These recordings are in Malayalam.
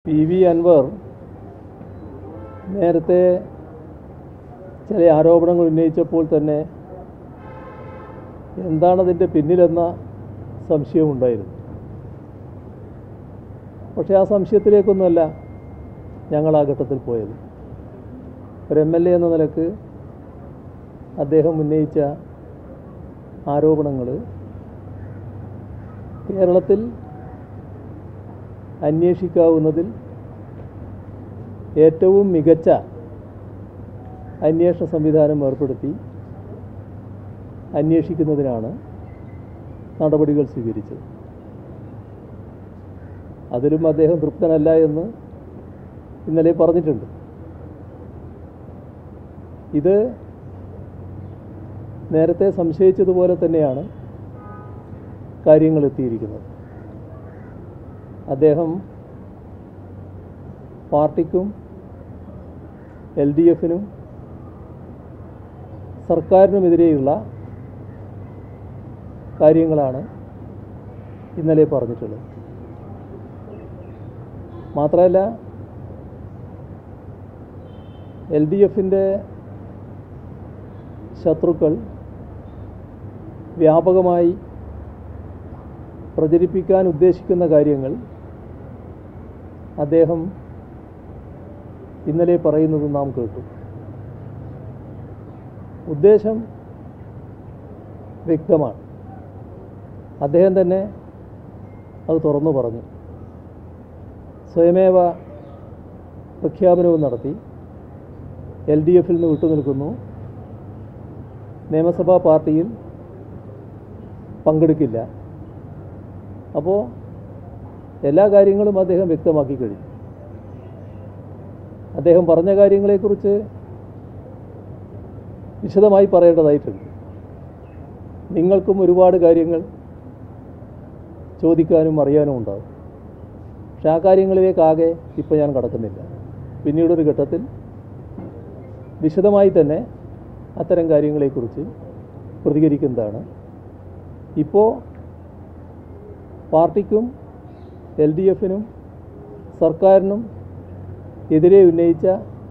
പി വി അൻവർ നേരത്തെ ചില ആരോപണങ്ങൾ ഉന്നയിച്ചപ്പോൾ തന്നെ എന്താണതിൻ്റെ പിന്നിലെന്ന സംശയമുണ്ടായിരുന്നു പക്ഷേ ആ സംശയത്തിലേക്കൊന്നുമല്ല ഞങ്ങൾ ആ ഘട്ടത്തിൽ പോയത് ഒരു എം എൽ എ എന്ന നിലക്ക് അദ്ദേഹം ഉന്നയിച്ച ആരോപണങ്ങൾ കേരളത്തിൽ അന്വേഷിക്കാവുന്നതിൽ ഏറ്റവും മികച്ച അന്വേഷണ സംവിധാനം ഏർപ്പെടുത്തി അന്വേഷിക്കുന്നതിനാണ് നടപടികൾ സ്വീകരിച്ചത് അതിലും അദ്ദേഹം തൃപ്തനല്ല എന്ന് ഇന്നലെ പറഞ്ഞിട്ടുണ്ട് ഇത് നേരത്തെ സംശയിച്ചതുപോലെ തന്നെയാണ് കാര്യങ്ങൾ എത്തിയിരിക്കുന്നത് അദ്ദേഹം പാർട്ടിക്കും എൽ ഡി എഫിനും സർക്കാരിനുമെതിരെയുള്ള കാര്യങ്ങളാണ് ഇന്നലെ പറഞ്ഞിട്ടുള്ളത് മാത്രമല്ല എൽ ഡി എഫിൻ്റെ ശത്രുക്കൾ വ്യാപകമായി പ്രചരിപ്പിക്കാൻ ഉദ്ദേശിക്കുന്ന കാര്യങ്ങൾ അദ്ദേഹം ഇന്നലെ പറയുന്നത് നാം കേട്ടു ഉദ്ദേശം വ്യക്തമാണ് അദ്ദേഹം തന്നെ അത് തുറന്നു പറഞ്ഞു സ്വയമേവ പ്രഖ്യാപനവും നടത്തി എൽ ഡി എഫിൽ നിന്ന് വിട്ടുനിൽക്കുന്നു നിയമസഭാ പാർട്ടിയിൽ പങ്കെടുക്കില്ല അപ്പോൾ എല്ലാ കാര്യങ്ങളും അദ്ദേഹം വ്യക്തമാക്കി കഴിഞ്ഞു അദ്ദേഹം പറഞ്ഞ കാര്യങ്ങളെക്കുറിച്ച് വിശദമായി പറയേണ്ടതായിട്ടുണ്ട് നിങ്ങൾക്കും ഒരുപാട് കാര്യങ്ങൾ ചോദിക്കാനും അറിയാനും ഉണ്ടാകും പക്ഷെ ആ കാര്യങ്ങളിലേക്കാകെ ഇപ്പോൾ ഞാൻ കടക്കുന്നില്ല പിന്നീടൊരു ഘട്ടത്തിൽ വിശദമായി തന്നെ അത്തരം കാര്യങ്ങളെക്കുറിച്ച് പ്രതികരിക്കുന്നതാണ് ഇപ്പോൾ പാർട്ടിക്കും എൽ ഡി എഫിനും സർക്കാരിനും എതിരെ ഉന്നയിച്ച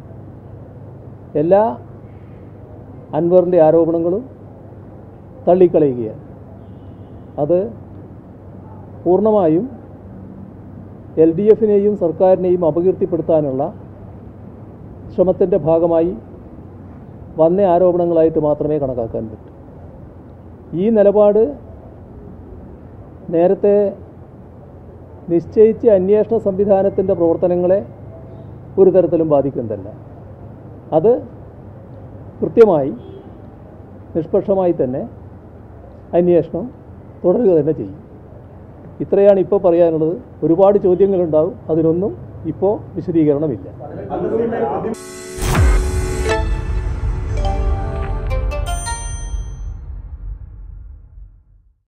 എല്ലാ അൻവറിൻ്റെ ആരോപണങ്ങളും തള്ളിക്കളയുകയാണ് അത് പൂർണ്ണമായും എൽ ഡി എഫിനെയും സർക്കാരിനെയും അപകീർത്തിപ്പെടുത്താനുള്ള ശ്രമത്തിൻ്റെ ഭാഗമായി വന്ന ആരോപണങ്ങളായിട്ട് മാത്രമേ കണക്കാക്കാൻ പറ്റൂ ഈ നിലപാട് നേരത്തെ നിശ്ചയിച്ച അന്വേഷണ സംവിധാനത്തിൻ്റെ പ്രവർത്തനങ്ങളെ ഒരു തരത്തിലും ബാധിക്കുന്നതല്ല അത് കൃത്യമായി നിഷ്പക്ഷമായി തന്നെ അന്വേഷണം തുടരുക തന്നെ ചെയ്യും ഇത്രയാണ് ഇപ്പോൾ പറയാനുള്ളത് ഒരുപാട് ചോദ്യങ്ങളുണ്ടാവും അതിനൊന്നും ഇപ്പോൾ വിശദീകരണമില്ല അതിൽ